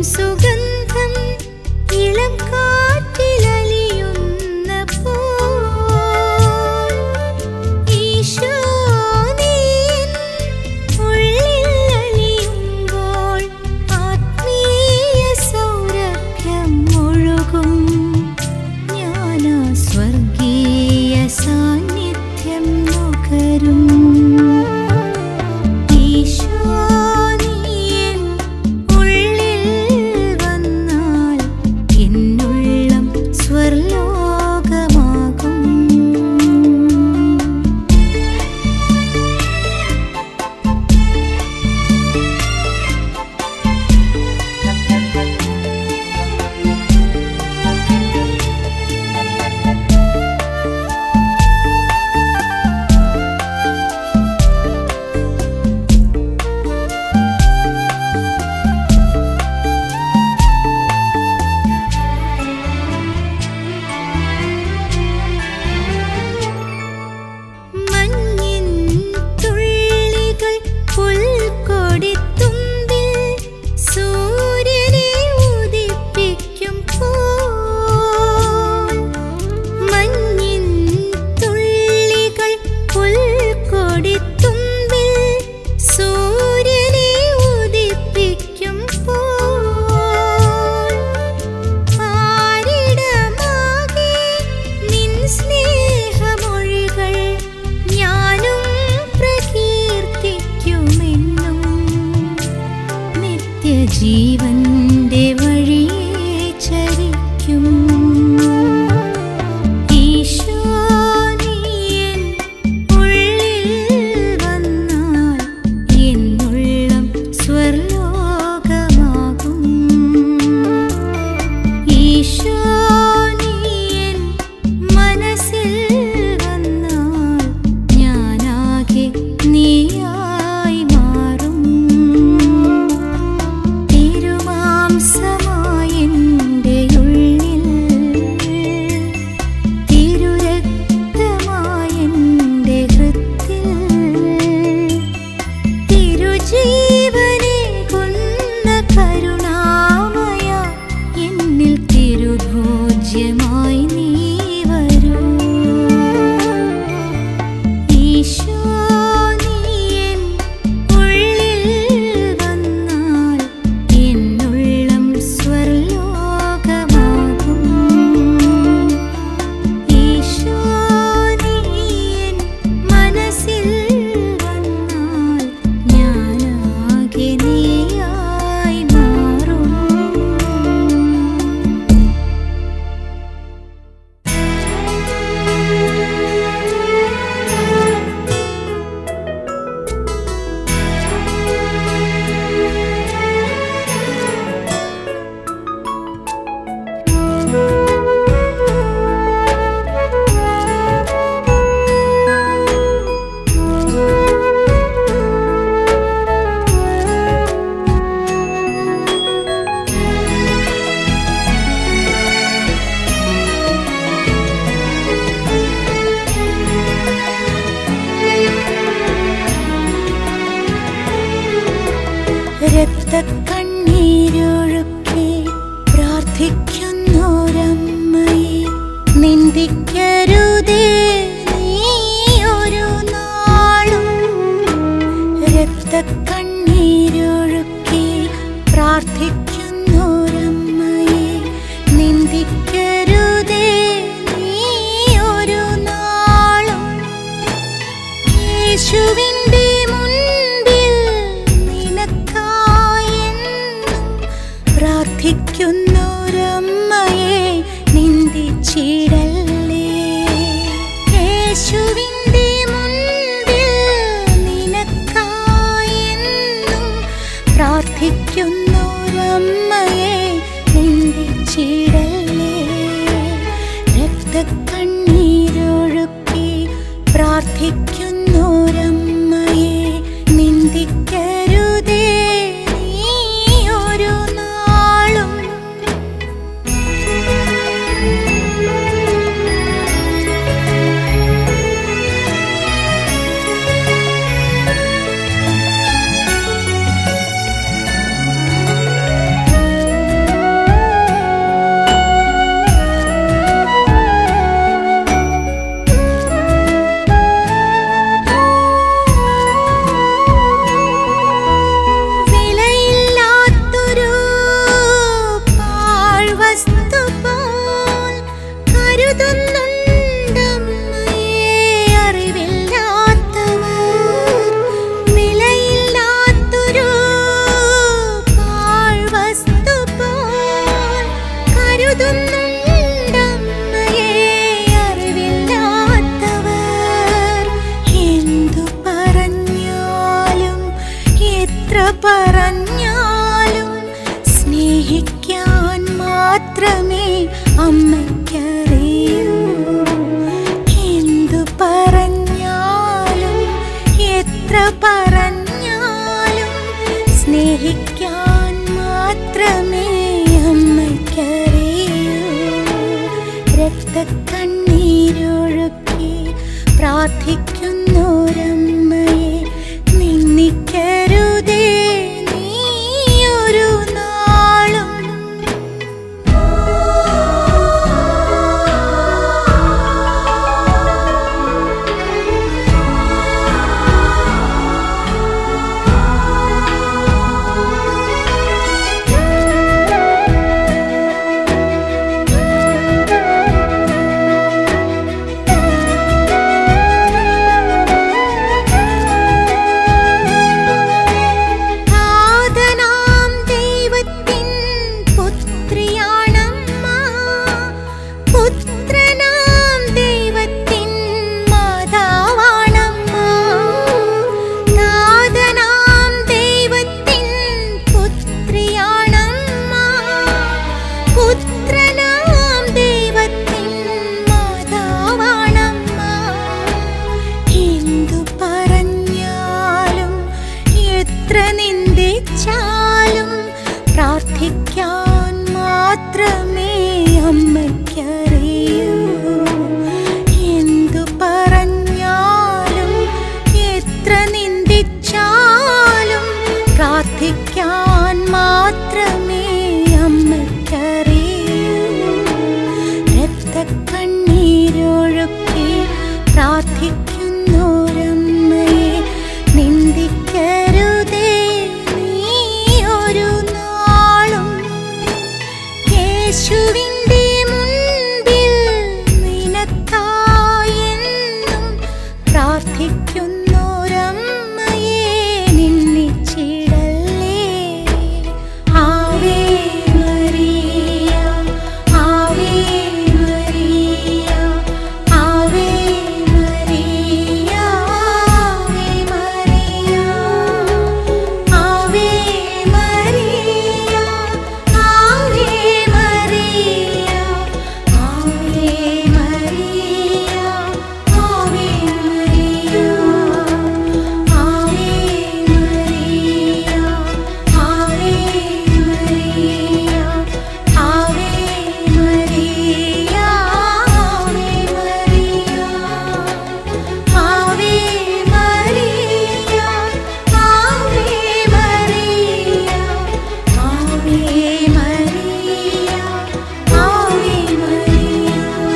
സുഗന്ധം ഇളം കാറ്റിലലിയുന്നപ്പോൾ ഈശോ നീ എൻ ഉള്ളിൽ അലിയുമ്പോൾ ആത്മീയ സൗരഭ്യം ഒഴുകും ഞാനാ സ്വർഗീയ സാന്നിധ്യം നുകരും ഈശോ നീ എൻ ഉള്ളിൽ വന്നാൽ എന്നുള്ളം സ്വർലോകമാകും മഞ്ഞിൻ തുള്ളികൾ പുൽക്കൊടിത്തുമ്പിൽ സൂര്യനെ ഉദിപ്പിക്കുമ്പോൾ മഞ്ഞിൻ തുള്ളികൾ പുൽക്കൊടിത്തുമ്പിൽ സൂര്യനെ ഉദിപ്പിക്കുമ്പോൾ ആരിടമാകെ നിൻ സ്നേഹമൊഴികൾ ഞാനും പ്രകീർത്തിക്കുമെന്നും നിത്യജീവന്റെ വഴിയെ ചരിക്കും ഈശോ നീ എൻ ഉള്ളിൽ വന്നാൽ എന്നുള്ളം സ്വർലോകമാകും ഈശോ നീ എൻ മനസ്സിൽ വന്നാൽ ഞാനാകെ നീയായി മാറും തിരുമാംസമായെൻ്റെ ഉള്ളിൽ തിരുരക്തമായെൻ്റെ ഹൃത്തിൽ തിരുജീവനെ കൊന്ന കരുണാമയ എന്നിൽ തിരുഭോജ്യമായി നീ വരൂ ഈശോ നീ എൻ ഉള്ളിൽ വന്നാൽ എന്നുള്ളം സ്വർലോകമാകും ഈശോ നീ എൻ മനസ്സിൽ വന്നാൽ ഞാനാകെ നീയായി മാറും രക്തക്കണ്ണീരൊഴുക്കി പ്രാർത്ഥിക്കുന്നോരമ്മയെ നിന്ദിക്കരുതേ നീ ഒരു നാളും രക്തക്കണ്ണീരൊഴുക്കി പ്രാർത്ഥിക്കുന്നോരമ്മയെ നിന്ദിക്കരുതേ നീ ഒരു നാളും യേശുവിൻ്റെ മുൻപിൽ നിനക്കായെന്നും പ്രാർത്ഥിക്കുന്നൊരമ്മയെ നിന്ദിച്ചിടല്ലേ യേശുവിൻ്റെ മുൻപിൽ നിനക്കായെന്നും സ്നേഹിക്കാൻ മാത്രമേ അമ്മയ്ക്കറിയൂ രക്തക്കണ്ണീരൊഴുക്കി പ്രാർത്ഥിക്കുന്നോരമ്മയെ നിന്ദിക്കരുതേ നീ ഒരു നാളും നാഥനാം ദൈവത്തിൻ പുത്രിയാണമ്മ പുത്രനാം ദൈവത്തിൻ മാതാവാണമ്മ നാഥനാം ദൈവത്തിൻ പുത്രിയാണമ്മ പുത്രനാം ദൈവത്തിൻ മാതാവാണമ്മ എന്തു പറഞ്ഞാലും എത്ര നിന്ദിച്ചാലും പ്രാർത്ഥിക്കാൻ മാത്രമേ അമ്മയ്ക്കറിയൂ എന്തു പറഞ്ഞാലും എത്ര നിന്ദിച്ചാലും പ്രാർത്ഥിക്കാൻ മാത്രമേ അമ്മയ്ക്കറിയൂ രക്തക്കണ്ണീരൊഴുക്കി പ്രാർത്ഥിക്കുന്നോരമ്മയെ നിന്ദിക്കരുതേ നീ ഒരു നാളും യേശുവിൻ്റെ മുൻപിൽ നിനക്കായെന്നും പ്രാർത്ഥിക്കുന്നോരമ്മയെ നിന്ദിച്ചിടല്ലേ Ave Maria Ave Maria Ave Maria Ave Maria Ave Maria Ave Maria Ave Maria Ave Maria Ave Maria Ave Maria Ave Maria Ave Maria Ave Maria Ave Maria Ave Maria Ave Maria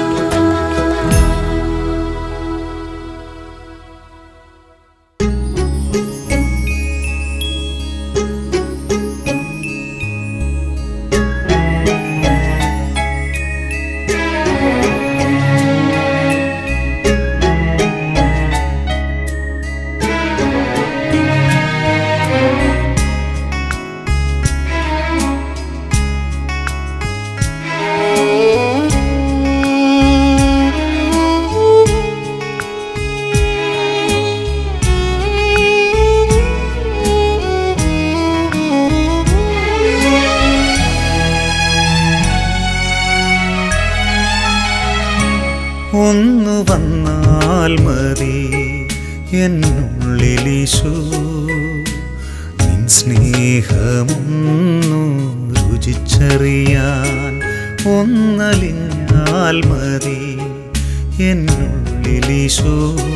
ഒന്നു വന്നാൽ മതി എന്നുള്ളിലിശു നിൻ സ്നേഹമൊന്നു രുചിച്ചറിയാൻ ഒന്നലിഞ്ഞാൽ മതി എന്നുള്ളിലിശു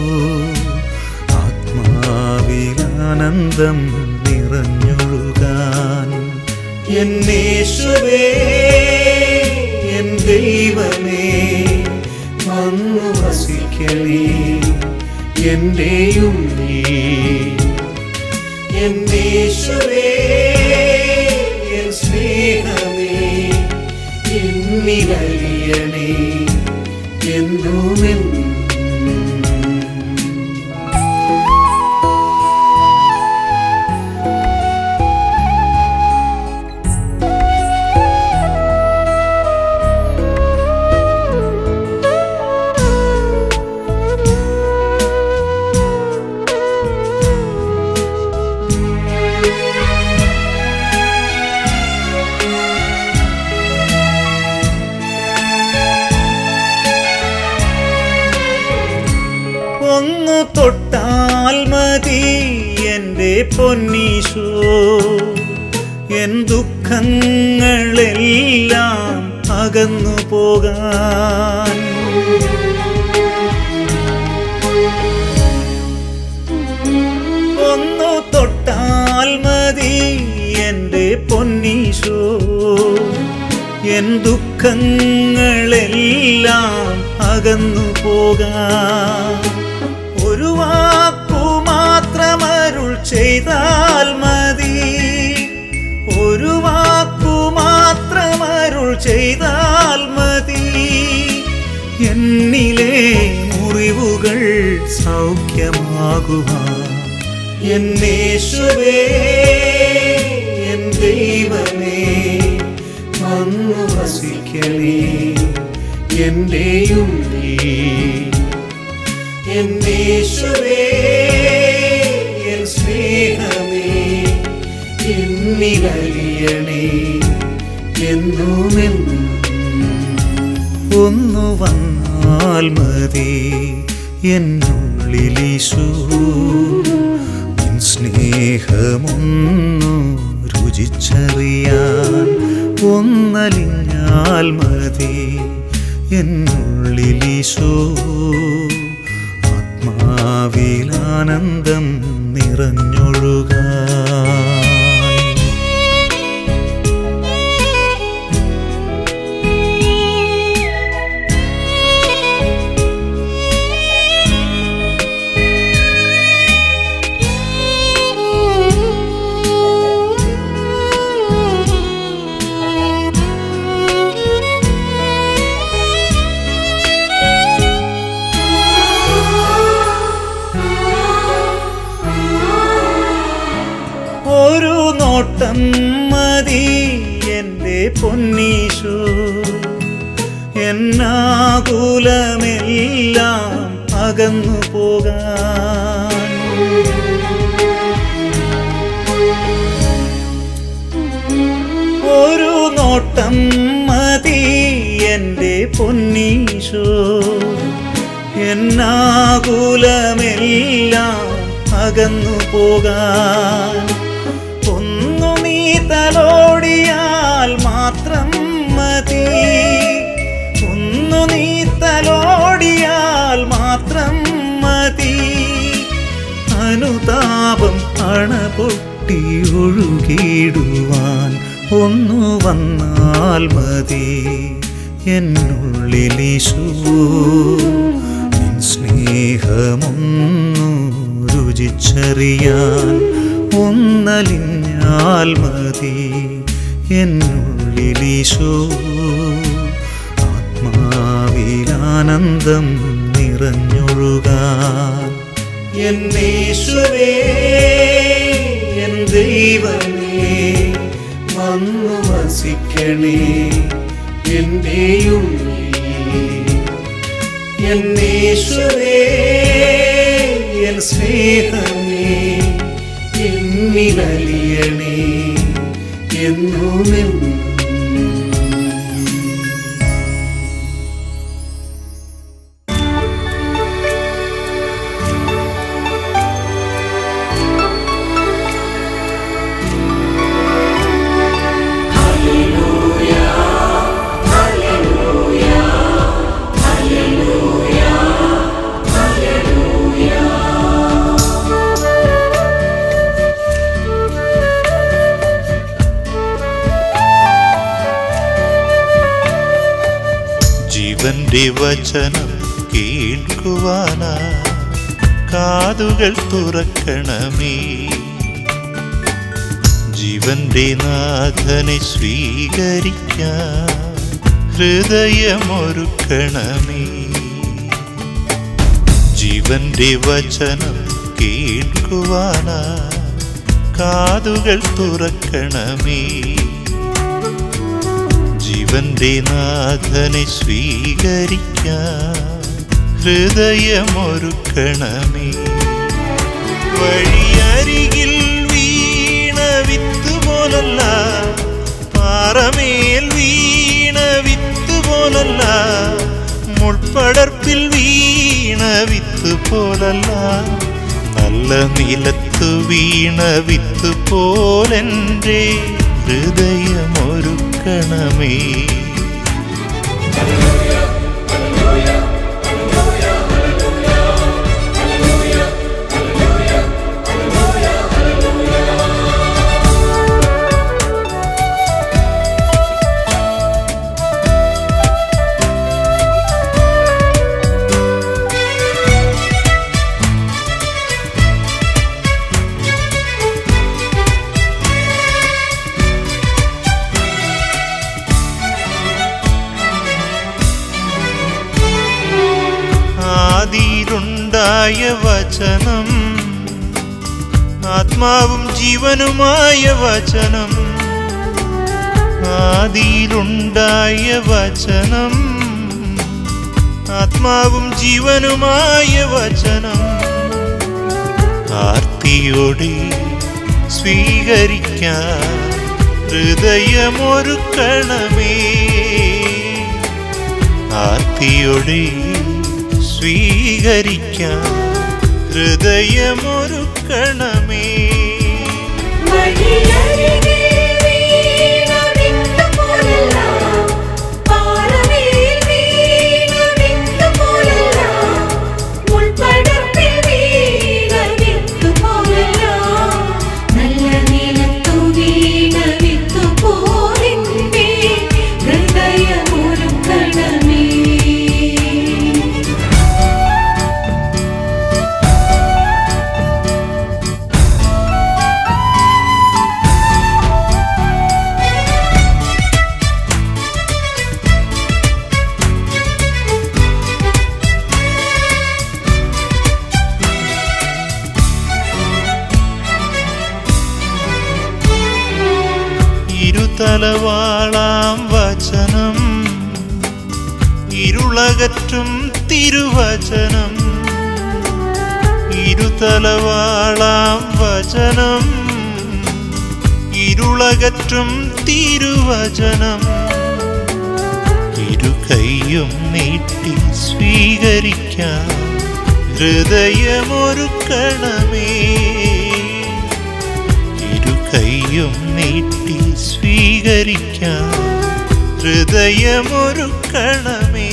ആത്മാവിലാനന്ദം നിറഞ്ഞൊഴുകാൻ എന്നേശുവേ N ദൈവമേ വന്നു വസിക്കണേ എൻ്റെ ഉള്ളിൽ എന്നേശുവേ എൻ സ്നേഹമേ എന്നിലറിയണേ എന്നുമെന്നും ഒന്നു തൊട്ടാൽ മതി എൻ്റെ പൊന്നീശോ എൻ ദുഃഖങ്ങളെല്ലാം അകന്നു പോകാൻ ഒന്നു തൊട്ടാൽ മതി എൻ്റെ പൊന്നീശോ എൻ ദുഃഖങ്ങളെല്ലാം അകന്നു പോകാൻ ഒരു വാക്കു മാത്രമരുൾ ചെയ്താൽ മതി ഒരു വാക്കു മാത്രമരുൾ ചെയ്താൽ മതി എന്നിലെ മുറിവുകൾ സൗഖ്യമാകുവാൻ എന്നേശുവേ എൻ ദൈവമേ വന്നു വസിക്കണേ എൻ്റെ ഉള്ളിൽ എന്നേശുവേ എൻ സ്നേഹമേ എന്നിലറിയണേ എന്നുമെന്നും ഒന്നു വന്നാൽ മതി എന്നുള്ളിലീശു നിൻ സ്നേഹമൊന്നു രുചിച്ചറിയാൻ ഒന്നലിഞ്ഞാൽ മതി എന്നുള്ളിലീശോ ആത്മാവിലാനന്ദം നിറഞ്ഞൊഴുകാൻ ഒരു നോട്ടം മതി എൻ്റെ പൊന്നീശു എന്നാകുലമെല്ലാം അകന്നു പോകാൻ ഒരു നോട്ടം മതി എൻ്റെ പൊന്നീശോ എന്നാകുലമെല്ലാം അകന്നു പോകാൻ ഒന്നു നീ തലോടിയാൽ മാത്രം മതി ഒന്നു നീ തലോടിയാൽ മാത്രം മതി അനുതാപം അണ പൊട്ടി ഒഴുകിടുവാൻ ഒന്നു വന്നാൽ മതി എന്നുള്ളിലീശു നിൻ സ്നേഹമൊന്നു രുചിച്ചറിയാൻ ഒന്നലിഞ്ഞാൽ മതി എന്നുള്ളിലീശോ ആത്മാവിലാനന്ദം നിറഞ്ഞൊഴുകാൻ എന്നേശുവേ എൻ ദൈവമേ വന്നു വസിക്കണേ എൻ്റെ ഉള്ളിൽ എന്നേശുവേ എൻ സ്നേഹമേ എന്നിലലിയണേ എന്നുമെന്നും ജീവന്റെ വചനം കേൾക്കുവാനാ കാതുകൾ തുറക്കണമേ ജീവന്റെ നാഥനെ സ്വീകരിക്കാൻ ഹൃദയമൊരുക്കണമേ ജീവന്റെ വചനം കേൾക്കുവാനാ കാതുകൾ തുറക്കണമേ ജീവന്റെ നാഥനെ സ്വീകരിക്കാൻ ഹൃദയമൊരുക്കണമേ വഴിയരികിൽ വീണ വിത്ത് പോലല്ല പാറമേൽ വീണ വിത്ത് പോലല്ല മുൾപ്പടർപ്പിൽ വീണ വിത്ത് പോലല്ല നല്ല നിലത്തു വീണ വിത്ത് പോലെൻ്റെ ഹൃദയമൊരുക്കണമേ ആദിയിലുണ്ടായ വചനം ആത്മാവും ജീവനുമായ വചനം ആദിയിലുണ്ടായ വചനം ആത്മാവും ജീവനുമായ വചനം ആർത്തിയോടെ സ്വീകരിക്കാൻ ഹൃദയമൊരുക്കണമേ ആർത്തിയോടെ സ്വീകരിക്കാൻ ഹൃദയമൊരുക്കണമേ വഴിയരികെ വീണ വിത്തുപോലെല്ലാം, പാറമേൽ വീണ വിത്തുപോലെല്ലാം, മുൾപടർപ്പിൽ വീണ വിത്തുപോലെല്ലാം, നല്ല നിലത്തു വീണ വിത്തുപോലെന്റെ ഹൃദയമൊരുക്കണമേ ഇരുതലവാളാം വചനം ഇരുളകറ്റും തിരുവചനം ഇരുതലവാളാം വചനം ഇരുളകറ്റും തിരുവചനം ഇരു കൈയും നീട്ടി സ്വീകരിക്കാൻ ഹൃദയമൊരുക്കണമേ ഇരു കൈയും നീട്ടി സ്വീകരിക്കാൻ ഹൃദയമൊരുക്കണമേ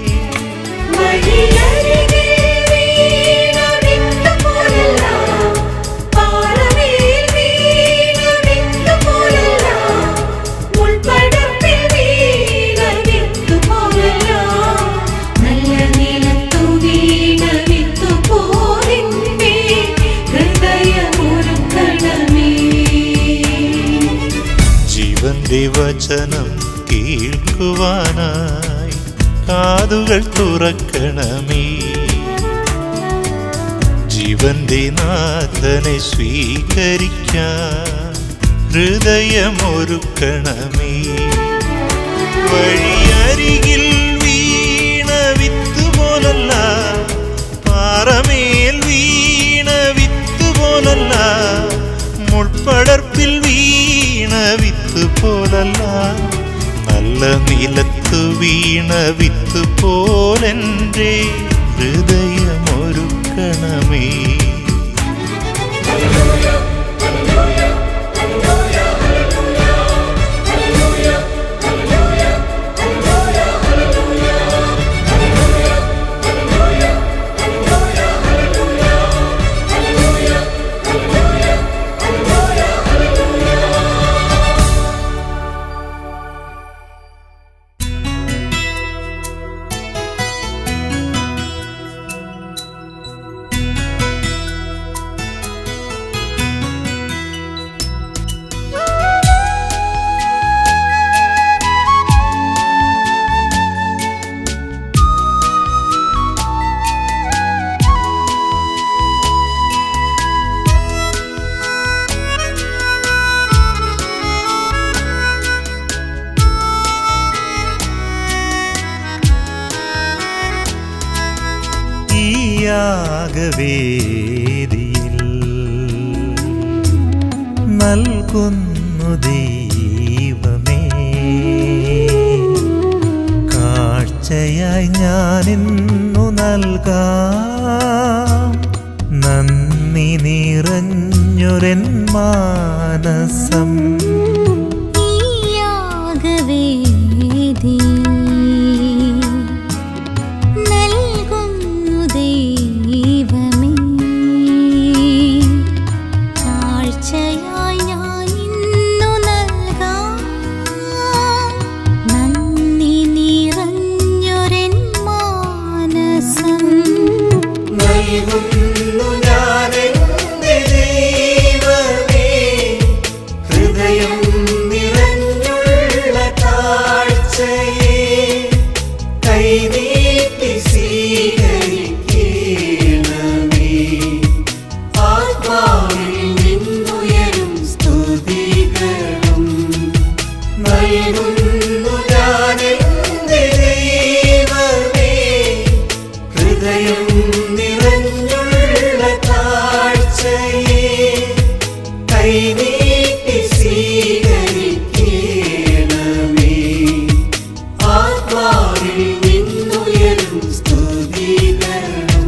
വഴിയരികെ വീണ വിത്തുപോലെല്ലാം, പാറമേൽ വീണ വിത്തുപോലെല്ലാം, മുൾപടർപ്പിൽ വീണ വിത്തുപോലെല്ലാം, നല്ല നിലത്തു വീണ വിത്തുപോലെന്റെ ഹൃദയമൊരുക്കണമേ ജീവന്റെ വചനം കേൾക്കുവാനായി കാതുകൾ തുറക്കണമേ ജീവന്റെ നാഥനെ സ്വീകരിക്കാൻ ഹൃദയമൊരുക്കണമേ വഴിയരികിൽ വീണ വിത്ത് പോലല്ല പാറമേൽ വീണ വിത്ത് പോലല്ല മുൾപ്പടർപ്പിൽ വീണ വിത്ത് പോലല്ല നല്ല നിലത്തു വീണ വിത്ത് പോലെൻ്റെ ഹൃദയമൊരുക്കണമേ ഈ യാഗവേദിയിൽ നൽകുന്നു ദൈവമേ കാഴ്ചയായി ഞാനിന്നു നൽകാം നന്ദി നിറഞ്ഞൊരൻ മാനസം കാഴ്ചയെ കൈനീട്ടി സ്വീകരിക്കണമേ ആത്മാവിൽ നിന്നുയരും സ്തുതികളും നൽകുന്നു ഞാനെന്റെ ദൈവമേ ഹൃദയം നിറഞ്ഞുള്ള കാഴ്ചയെ കൈനീട്ടി സ്വീകരിക്കണമേ ആത്മാവിൽ നിന്നുയരും സ്തുതികളും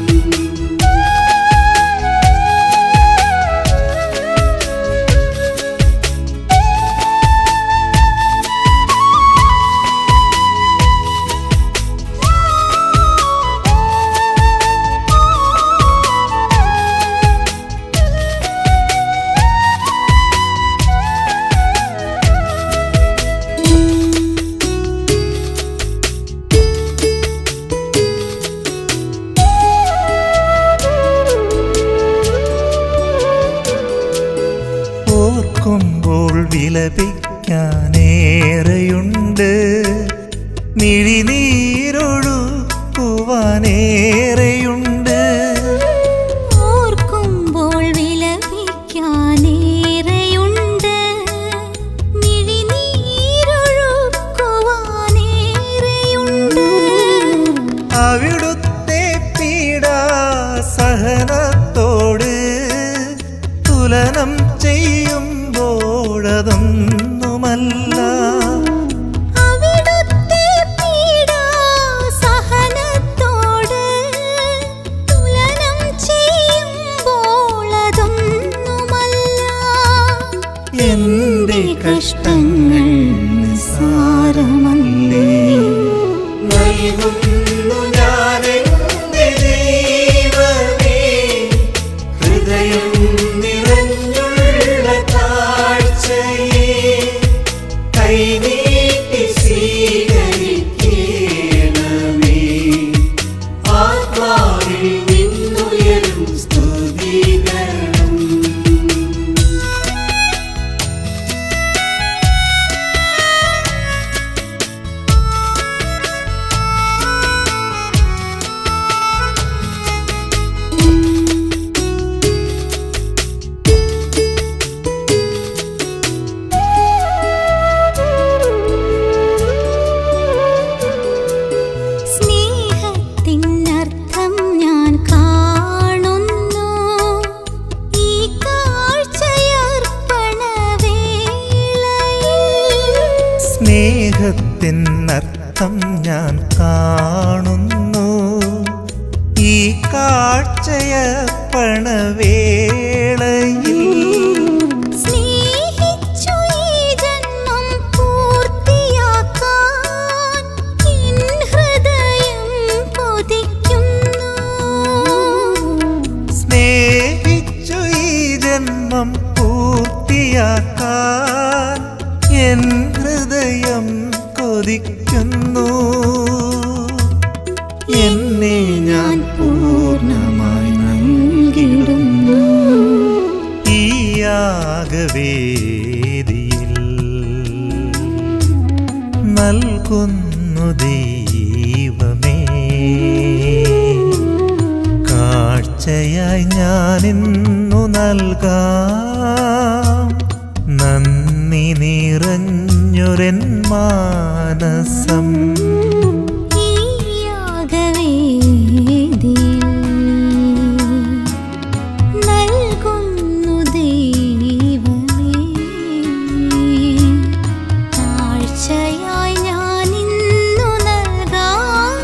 ഓർക്കുമ്പോൾ വിലപിക്കാനേറെയുണ്ട് മിഴിനീരൊഴുക്കുവാനേറെയുണ്ട് ഓർക്കുമ്പോൾ വിലപിക്കാനേറെയുണ്ട് മിഴിനീരൊഴുക്കുവാനേറെയുണ്ട് അവിടുത്തെ പീഡാ സഹനത്തോട് തുലനം ചെയ്യുമ്പോഴതൊന്നുമല്ല അവിടുത്തെ പീഡാസഹനത്തോട് തുലനം ചെയ്യുമ്പോൾ അതൊന്നുമല്ല എന്റെ കഷ്ടങ്ങൾ നിസ്സാരമല്ലേ നൽകുന്നു ഞാനെന്റെ ദൈവമേ ഹൃദയം നിറഞ്ഞുള്ള കാഴ്ചയെ കൈനീട്ടി സ്വീകരിക്കണമേ ആത്മാവിൽ നിന്നുയരും സ്തുതികളും സ്നേഹത്തിനർത്ഥം ഞാൻ കാണുന്നു ഈ കാഴ്ചയർപ്പണവേളയിൽ സ്നേഹത്തിനർത്ഥം ഞാൻ കാണുന്നു ഈ കാഴ്ചയ പണവേളയിൽ സ്നേഹിച്ചു ഈ ജന്മം പൂർത്തിയാക്കാൻ എൻ ഹൃദയം കൊതിക്കുന്നു സ്നേഹിച്ചു ഈ ജന്മം പൂർത്തിയാക്കാൻ എൻ ഹൃദയം കൊതിക്കുന്നു എന്നെ ഞാൻ പൂർണ്ണമായി നൽകിടുന്നു ഈ യാഗവേദിയിൽ നൽകുന്നു ദൈവമേ കാഴ്ചയായി ഞാനിന്നു നൽകാം നന്ദി നിറഞ്ഞൊരൻ മാനസം ഈ യാഗവേദിയിൽ നൽകുന്നു ദൈവമേ കാഴ്ചയായി ഞാൻ ഇന്നു നൽകാം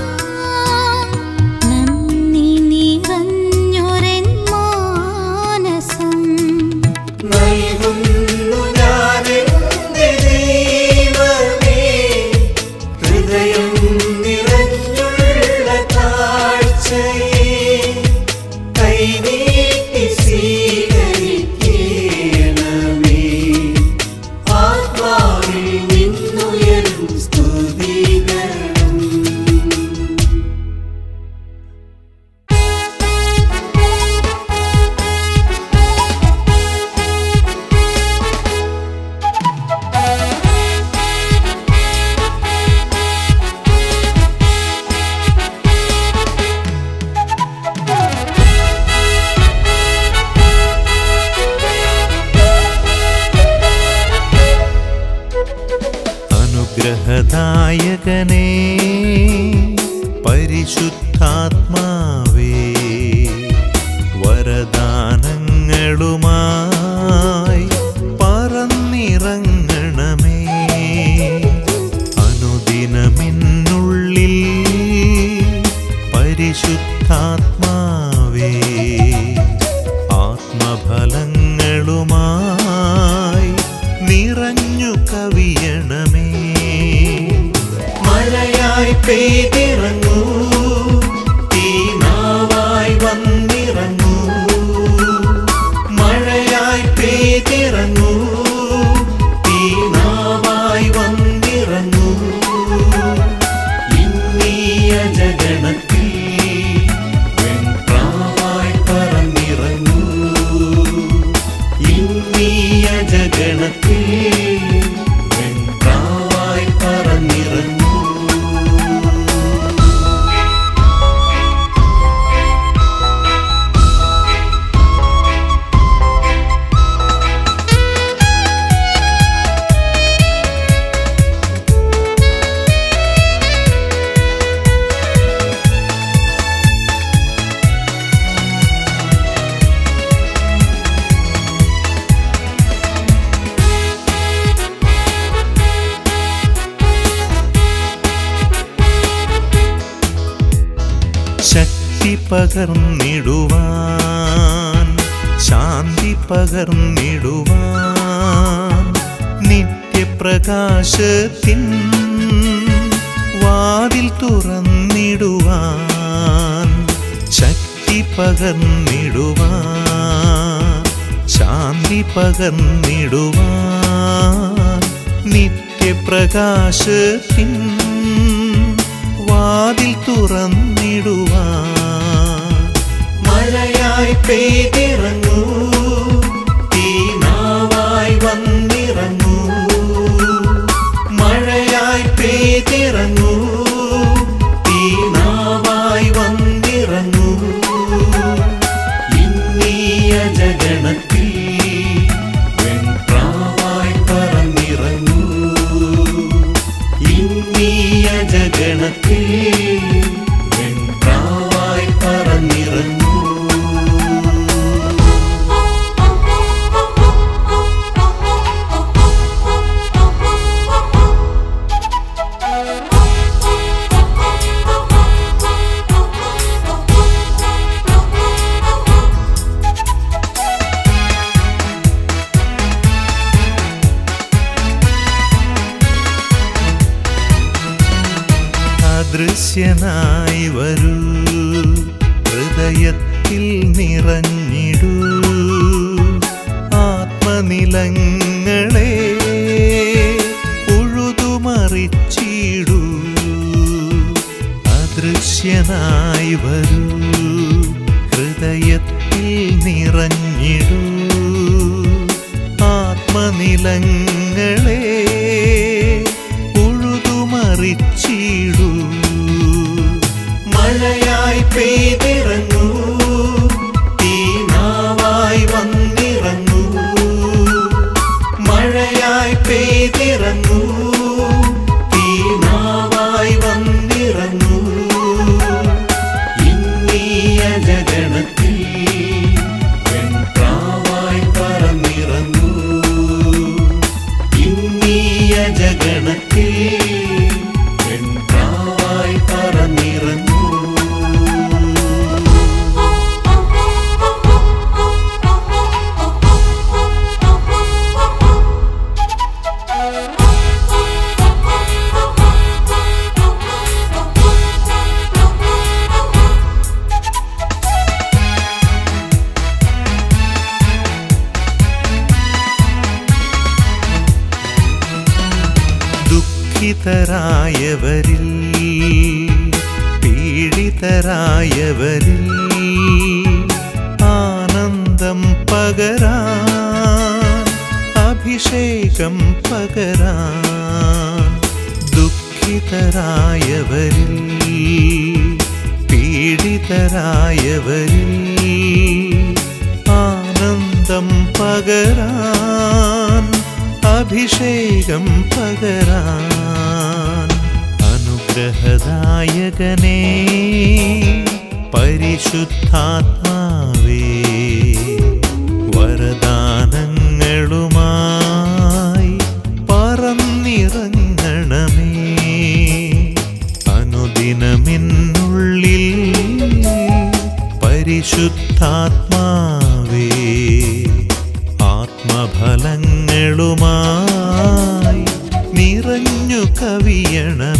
നന്ദി നിറഞ്ഞൊരൻ മാനസം നൽകുന്നു ഞാനെന്റെ ദൈവമേ ഹൃദയം നിറഞ്ഞുള്ള കാഴ്ചയെ കൈനീട്ടി സ്വീകരിക്കണമേ ആത്മാവിൽ നിന്നുയരും സ്തുതികളും യേശുവേ അനുഗ്രഹദായകനേ പരിശുദ്ധാത്മാവേ വരദാനങ്ങളുമായി പറന്നിറങ്ങണമേ അനുദിനമെന്നുള്ളിൽ പരിശുദ്ധാത്മാവേ ആത്മഫലങ്ങളുമായി നിറഞ്ഞു കവിയണമേ മഴയായി പെയ്തിറങ്ങൂ തീനാവായി വന്നിറങ്ങൂ മഴയായി പെയ്തിറങ്ങൂ തീനാവായി വന്നിറങ്ങൂ ഇന്നീയ ജഗണത്തിൽ വെൺപ്രാവായി പറന്നിറങ്ങൂ ഇന്നീയ ജഗണത്തിൽ വെൺപ്രാവായി പറന്നിറങ്ങൂ ശക്തി പകർന്നിടുവാൻ ശാന്തി പകർന്നിടുവാൻ നിത്യപ്രകാശത്തിൻ വാതിൽ തുറന്നിടുവാൻ ശക്തി പകർന്നിടുവാൻ ശാന്തി പകർന്നിടുവാൻ നിത്യപ്രകാശത്തിൻ വാതിൽ തുറന്നിടുവാൻ മഴയായി പെയ്തിറങ്ങൂ തീനാവായി വന്നിറങ്ങൂ മഴയായി പെയ്തിറങ്ങൂ തീനാവായി വന്നിറങ്ങൂ ഇന്നീയ ജഗണത്തിൽ വെൺപ്രാവായി പറന്നിറങ്ങൂ ഇന്നീയ ജഗണത്തിൽ വെൺപ്രാവായി പറന്നിറങ്ങൂ അദൃശ്യനായി വരൂ ഹൃദയത്തിൽ നിറഞ്ഞിടൂ ആത്മനിലങ്ങളെ ഉഴുതുമറിച്ചിടൂ അദൃശ്യനായി വരൂ ഹൃദയത്തിൽ നിറഞ്ഞിടൂ ആത്മനിലങ്ങളെ ഉഴുതുമറിച്ചിടൂ മഴയായി പെയ്തിറങ്ങൂ തീനാവായി വന്നിറങ്ങൂ മഴയായി പെയ്തിറങ്ങൂ തീനാവായി വന്നിറങ്ങൂ ഇന്നീയ ജഗണത്തിൽ വെൺപ്രാവായി പറന്നിറങ്ങൂ ഇന്നീയ ജഗണത്തിൽ വെൺപ്രാവായി പറന്നിറങ്ങൂ ദുഃഖിതരായവരിൽ പീഡിതരായവരിൽ ആനന്ദം പകരാൻ അഭിഷേകം പകരാൻ ദുഃഖിതരായവരിൽ പീഡിതരായവരിൽ ആനന്ദം പകരാൻ അഭിഷേകം പകരാൻ സുഖദായകനേ പരിശുദ്ധാത്മാവേ വരദാനങ്ങളുമായി പറന്നിറങ്ങണമേ അനുദിനമിന്നുള്ളിൽ പരിശുദ്ധാത്മാവേ ആത്മഫലങ്ങളുമായി നിറഞ്ഞു കവിയണമേ